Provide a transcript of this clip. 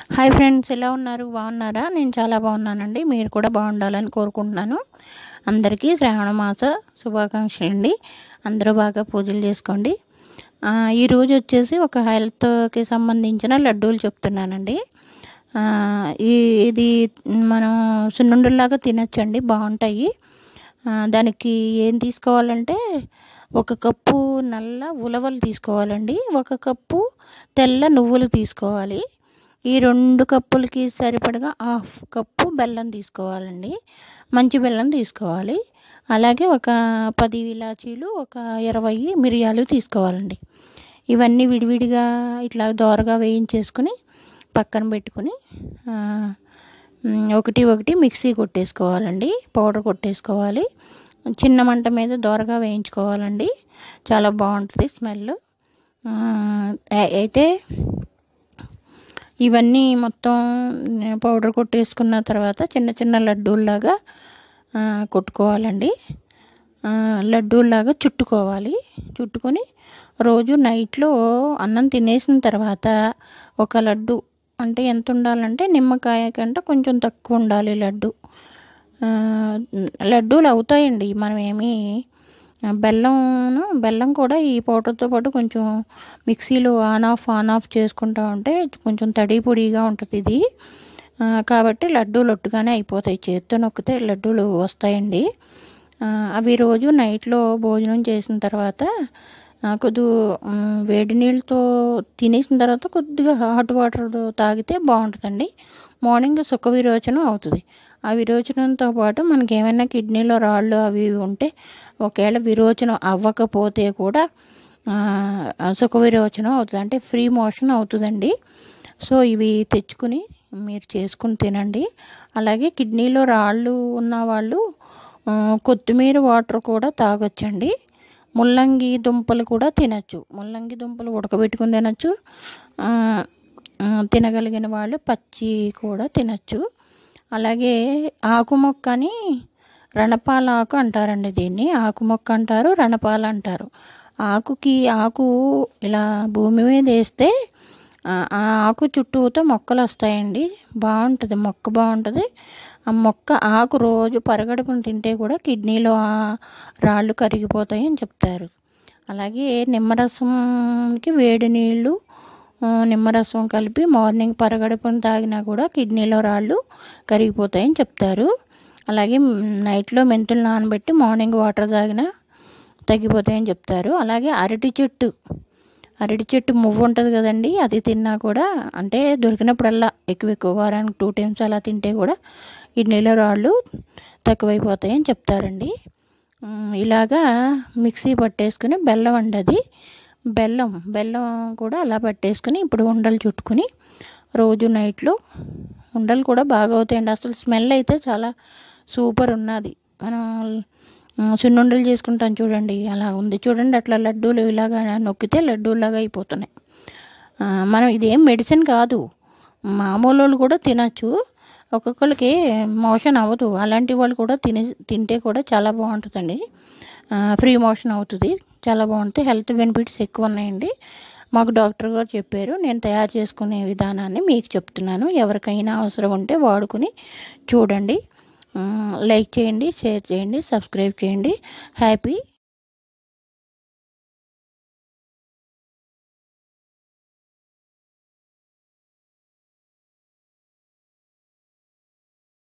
hi friends ఎలా ఉన్నారు బాగున్నారా నేను చాలా బాగున్నానండి మీరు కూడా బాగుండాలని కోరుకుంటున్నాను అందరికీ శ్రావణ మాస శుభాకాంక్షలు అండి అందరూ బాగా పూజలు చేసుకోండి ఆ, ఈరోజు వచ్చేసి ఒక హెల్త్కి సంబంధించిన లడ్డూలు చెప్తున్నానండి ఆ, ఈ ఇది మనం సున్నుండలాగా తినచ్చండి బాగుంటాయి ఆ, దానికి ఏం తీసుకోవాలంటే ఒక కప్పు నల్ల ఉలవలు తీసుకోవాలండి ఒక కప్పు తెల్ల నువ్వులు తీసుకోవాలి ఈ రెండు కప్పులకి సరిపడగా హాఫ్ కప్పు బెల్లం తీసుకోవాలండి మంచి బెల్లం తీసుకోవాలి అలాగే ఒక పది ఇలాచీలు ఒక ఇరవై మిరియాలు తీసుకోవాలండి ఇవన్నీ విడివిడిగా ఇట్లా దోరగా వేయించేసుకుని పక్కన పెట్టుకుని ఆ, మ్, ఒకటి ఒకటి మిక్సీ కొట్టేసుకోవాలండి పౌడర్ కొట్టేసుకోవాలి చిన్న మంట మీద దోరగా వేయించుకోవాలండి చాలా బాగుంటుంది స్మెల్ ఆ, అ- అయితే ఇవన్నీ మొత్తం పౌడర్ కొట్టేసుకున్న తర్వాత చిన్న చిన్న లడ్డూల్లాగా ఆ, కొట్టుకోవాలండి ఆ, లడ్డూల్లాగా చుట్టుకోవాలి చుట్టుకొని రోజు నైట్లో అన్నం తినేసిన తర్వాత ఒక లడ్డు అంటే ఎంత ఉండాలంటే నిమ్మకాయ కంటే కొంచెం తక్కువ ఉండాలి లడ్డు ఆ, లడ్డూలు అవుతాయండి మనం ఏమీ బెల్లం బెల్లం కూడా ఈ పౌడర్తో పాటు కొంచెం మిక్సీలో ఆన్ ఆఫ్ ఆన్ ఆఫ్ చేసుకుంటా ఉంటే కొంచెం తడి పొడిగా ఉంటుంది ఇది ఆ, కాబట్టి లడ్డూలు ఒట్టుగానే అయిపోతాయి చేత్తో నొక్కితే లడ్డూలు వస్తాయండి ఆ, అవి రోజు నైట్లో భోజనం చేసిన తర్వాత ఆ, కొద్ది మ్, వేడి నీళ్ళతో తినేసిన తర్వాత కొద్దిగా హాట్ వాటర్ తాగితే బాగుంటుందండి మార్నింగ్ సుఖ విరోచనం అవుతుంది ఆ విరోచనంతో పాటు మనకి ఏమైనా కిడ్నీలో రాళ్ళు అవి ఇవి ఉంటే ఒకవేళ విరోచనం అవ్వకపోతే కూడా ఆ, సుఖ విరోచనం అవుతుంది అంటే ఫ్రీ మోషన్ అవుతుందండి సో ఇవి తెచ్చుకుని మీరు చేసుకుని తినండి అలాగే కిడ్నీలో రాళ్ళు ఉన్న వాళ్ళు ఆ, కొత్తిమీర వాటర్ కూడా తాగొచ్చండి ముల్లంగి దుంపలు కూడా తినచ్చు ముల్లంగి దుంపలు ఉడకబెట్టుకుని తినచ్చు ఆ, ఆ, తినగలిగిన వాళ్ళు పచ్చి కూడా తినచ్చు అలాగే ఆకు మొక్క అని రణపాల ఆకు అంటారండి దీన్ని ఆకు మొక్క అంటారు రణపాల అంటారు ఆకుకి ఆకు ఇలా భూమి మీద వేస్తే ఆ ఆ ఆకు చుట్టూతో మొక్కలు వస్తాయండి బాగుంటుంది మొక్క బాగుంటుంది ఆ మొక్క ఆకు రోజు పరగడుపున తింటే కూడా కిడ్నీలో ఆ రాళ్ళు కరిగిపోతాయి అని చెప్తారు అలాగే నిమ్మరసంకి వేడి నీళ్ళు ఆ, నిమ్మరసం కలిపి మార్నింగ్ పరగడుపున తాగినా కూడా కిడ్నీలో రాళ్ళు కరిగిపోతాయని చెప్తారు అలాగే మ్, నైట్లో మెంతులు నానబెట్టి మార్నింగ్ వాటర్ తాగినా తగ్గిపోతాయని చెప్తారు అలాగే అరటి చెట్టు అరటి చెట్టు మువ్వు ఉంటుంది కదండి అది తిన్నా కూడా అంటే దొరికినప్పుడల్లా ఎక్కువ ఎక్కువ వారానికి టూ టైమ్స్ అలా తింటే కూడా కిడ్నీలో రాళ్ళు తక్కువైపోతాయని చెప్తారండి ఉమ్, ఇలాగా మిక్సీ పట్టేసుకుని బెల్లం అండి అది బెల్లం బెల్లం కూడా అలా పట్టేసుకుని ఇప్పుడు ఉండలు చుట్టుకుని రోజు నైట్లో ఉండలు కూడా బాగా అవుతాయండి అసలు స్మెల్ అయితే చాలా సూపర్ ఉన్నది మనం ఉమ్, సున్నుండలు చేసుకుంటాం చూడండి అలా ఉంది చూడండి అట్లా లడ్డూలు ఇలాగా నొక్కితే లడ్డూలాగా అయిపోతున్నాయి ఆ, మనం ఇదేం మెడిసిన్ కాదు మామూలు వాళ్ళు కూడా తినచ్చు ఒక్కొక్కరికి మోషన్ అవ్వదు అలాంటి వాళ్ళు కూడా తిని తింటే కూడా చాలా బాగుంటుందండి ఆ, ఫ్రీ మోషన్ అవుతుంది చాలా బాగుంటుంది హెల్త్ బెనిఫిట్స్ ఎక్కువ ఉన్నాయండి మాకు డాక్టర్ గారు చెప్పారు నేను తయారు చేసుకునే విధానాన్ని మీకు చెప్తున్నాను ఎవరికైనా అవసరం ఉంటే వాడుకుని చూడండి ఆ, లైక్ చేయండి షేర్ చేయండి సబ్స్క్రైబ్ చేయండి హ్యాపీ